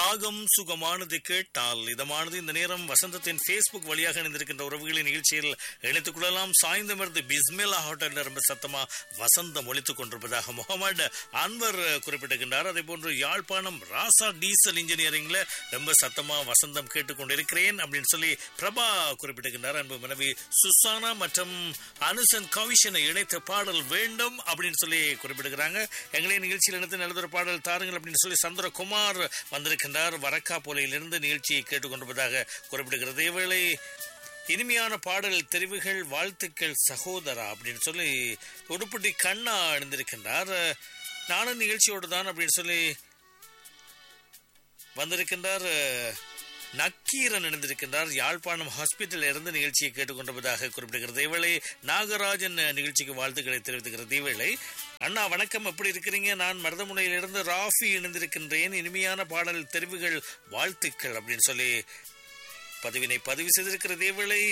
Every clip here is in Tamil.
ராகம் சுகமானது கேட்டால் இதமானது இந்த நேரம் வசந்தத்தின் ஃபேஸ்புக் வழியாக இணைந்திருக்கின்ற உறவுகளின் நிகழ்ச்சியில் இணைத்துக் கொள்ளலாம் சாய்ந்தமர்ந்து பிஸ்மில்லா ஹோட்டலில் ரொம்ப சத்தமா வசந்தம் ஒழித்துக் கொண்டிருப்பதாக முகமது அன்வர் குறிப்பிட்டிருக்கின்றார் அதே போன்று யாழ்ப்பாணம் ராசா டீசல் இன்ஜினியரிங்ல ரொம்ப சத்தமா வசந்தம் கேட்டுக்கொண்டிருக்கிறேன் அப்படின்னு சொல்லி பிரபா குறிப்பிட்டிருக்கின்றார் அன்பு மனைவி சுசானா மற்றும் அனுசன் கவிஷனை இணைத்த பாடல் வேண்டும் அப்படின்னு சொல்லி குறிப்பிடுகிறாங்க எங்களை நிகழ்ச்சியில் இணைத்து நல்லதொரு பாடல் தாருங்கள் அப்படின்னு சொல்லி சந்திரகுமார் வந்திருக்கின்றார் வரக்கா போலையிலிருந்து நிகழ்ச்சியை கேட்டுக்கொண்டிருப்பதாக குறிப்பிடுகிறது இவேளை இனிமையான பாடல் தெரிவுகள் வாழ்த்துக்கள் சகோதரா அப்படின்னு சொல்லி உடுப்பட்டி கண்ணா அணிந்திருக்கின்றார் நானும் நிகழ்ச்சியோடு தான் அப்படின்னு சொல்லி வந்திருக்கின்றார் நக்கீரன் இணைந்திருக்கின்றார் யாழ்ப்பாணம் ஹாஸ்பிட்டல் இருந்து நிகழ்ச்சியை கேட்டுக்கொண்டிருப்பதாக குறிப்பிடுகிறது இவளை நாகராஜன் நிகழ்ச்சிக்கு வாழ்த்துக்களை தெரிவித்துகிறது இவளை அண்ணா வணக்கம் எப்படி இருக்கிறீங்க நான் மருதமுனையிலிருந்து ராஃபி இணைந்திருக்கின்றேன் இனிமையான பாடல் தெரிவுகள் வாழ்த்துக்கள் அப்படின்னு சொல்லி பதிவினை பதிவு செய்திருக்கிறது இவளை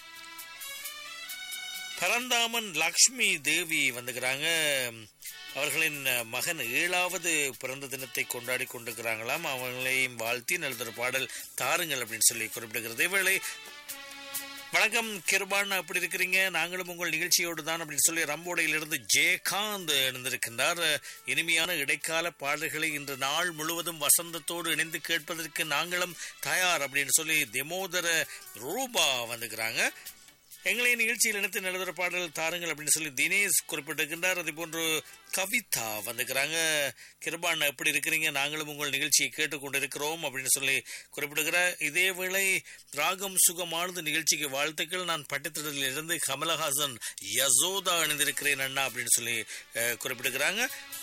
பரந்தாமன் லக்ஷ்மி தேவி வந்துக்கிறாங்க அவர்களின் மகன் ஏழாவது பிறந்த தினத்தை கொண்டாடி கொண்டிருக்கிறாங்களாம் அவங்களையும் வாழ்த்தி நல்லதொரு பாடல் தாருங்கள் அப்படின்னு சொல்லி குறிப்பிடுகிறது இவளை வணக்கம் கிருபான் அப்படி இருக்கிறீங்க நாங்களும் உங்கள் நிகழ்ச்சியோடு தான் அப்படின்னு சொல்லி ரம்போடையிலிருந்து ஜெயகாந்த் இணைந்திருக்கின்றார் இனிமையான இடைக்கால பாடல்களை இன்று நாள் முழுவதும் வசந்தத்தோடு இணைந்து கேட்பதற்கு நாங்களும் தயார் அப்படின்னு சொல்லி திமோதர ரூபா வந்துக்கிறாங்க எங்களை நிகழ்ச்சியில் இணைத்து நல்லதொரு பாடல் தாருங்கள் அப்படின்னு சொல்லி தினேஷ் குறிப்பிட்டிருக்கின்றார் அதே போன்று கவிதா வந்துக்கிறாங்க கிருபான் எப்படி இருக்கிறீங்க நாங்களும் உங்கள் நிகழ்ச்சியை கேட்டுக்கொண்டிருக்கிறோம் அப்படின்னு சொல்லி குறிப்பிடுகிறார் இதே வேளை ராகம் சுகமானது நிகழ்ச்சிக்கு வாழ்த்துக்கள் நான் பட்டத்திடத்தில் இருந்து கமலஹாசன் யசோதா அணிந்திருக்கிறேன் அண்ணா அப்படின்னு சொல்லி குறிப்பிடுகிறாங்க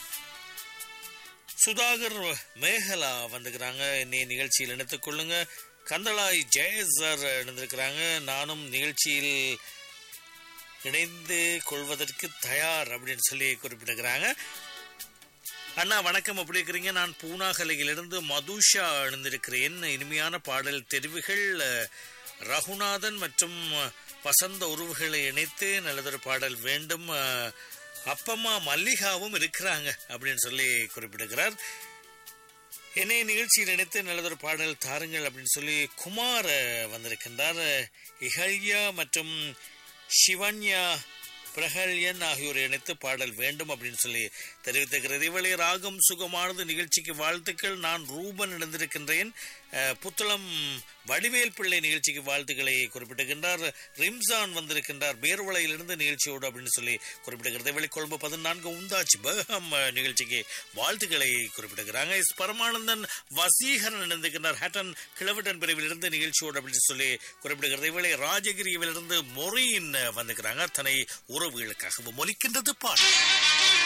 சுதாகர் மேகலா வந்துக்கிறாங்க என்னை நிகழ்ச்சியில் இணைத்துக் கொள்ளுங்க கந்தளாய் ஜெயஸ் சார் இணைந்திருக்கிறாங்க நானும் நிகழ்ச்சியில் இணைந்து கொள்வதற்கு தயார் அப்படின்னு சொல்லி குறிப்பிட்டிருக்கிறாங்க அண்ணா வணக்கம் எப்படி இருக்கிறீங்க நான் பூனாகலையிலிருந்து மதுஷா இணைந்திருக்கிறேன் இனிமையான பாடல் தெரிவுகள் ரகுநாதன் மற்றும் வசந்த உறவுகளை இணைத்து நல்லதொரு பாடல் வேண்டும் அப்பம்மா மல்லிகாவும் இருக்கிறாங்க அப்படின்னு சொல்லி குறிப்பிடுகிறார் என்னை நிகழ்ச்சியில் நினைத்து நல்லதொரு பாடல் தாருங்கள் அப்படின்னு சொல்லி குமார் வந்திருக்கின்றார் இகல்யா மற்றும் சிவன்யா பிரகல்யன் ஆகியோரை இணைத்து பாடல் வேண்டும் அப்படின்னு சொல்லி தெரிவித்திருக்கிறது இவளை ராகம் சுகமானது நிகழ்ச்சிக்கு வாழ்த்துக்கள் நான் ரூபன் இணைந்திருக்கின்றேன் புத்தளம் வடிவேல் பிள்ளை நிகழ்ச்சிக்கு வாழ்த்துக்களை குறிப்பிட்டிருக்கின்றார் ரிம்சான் வந்திருக்கின்றார் பேர்வளையிலிருந்து நிகழ்ச்சியோடு அப்படின்னு சொல்லி குறிப்பிடுகிறது இவளை கொழும்பு பதினான்கு உந்தாச்சு பேகம் நிகழ்ச்சிக்கு வாழ்த்துக்களை குறிப்பிடுகிறாங்க எஸ் பரமானந்தன் வசீகரன் இணைந்திருக்கின்றார் ஹட்டன் கிழவட்டன் பிரிவிலிருந்து நிகழ்ச்சியோடு அப்படின்னு சொல்லி குறிப்பிடுகிறது இவளை ராஜகிரியிலிருந்து மொரியின் வந்துக்கிறாங்க தன்னை உறவுகளுக்காகவும் ஒலிக்கின்றது பாட்டு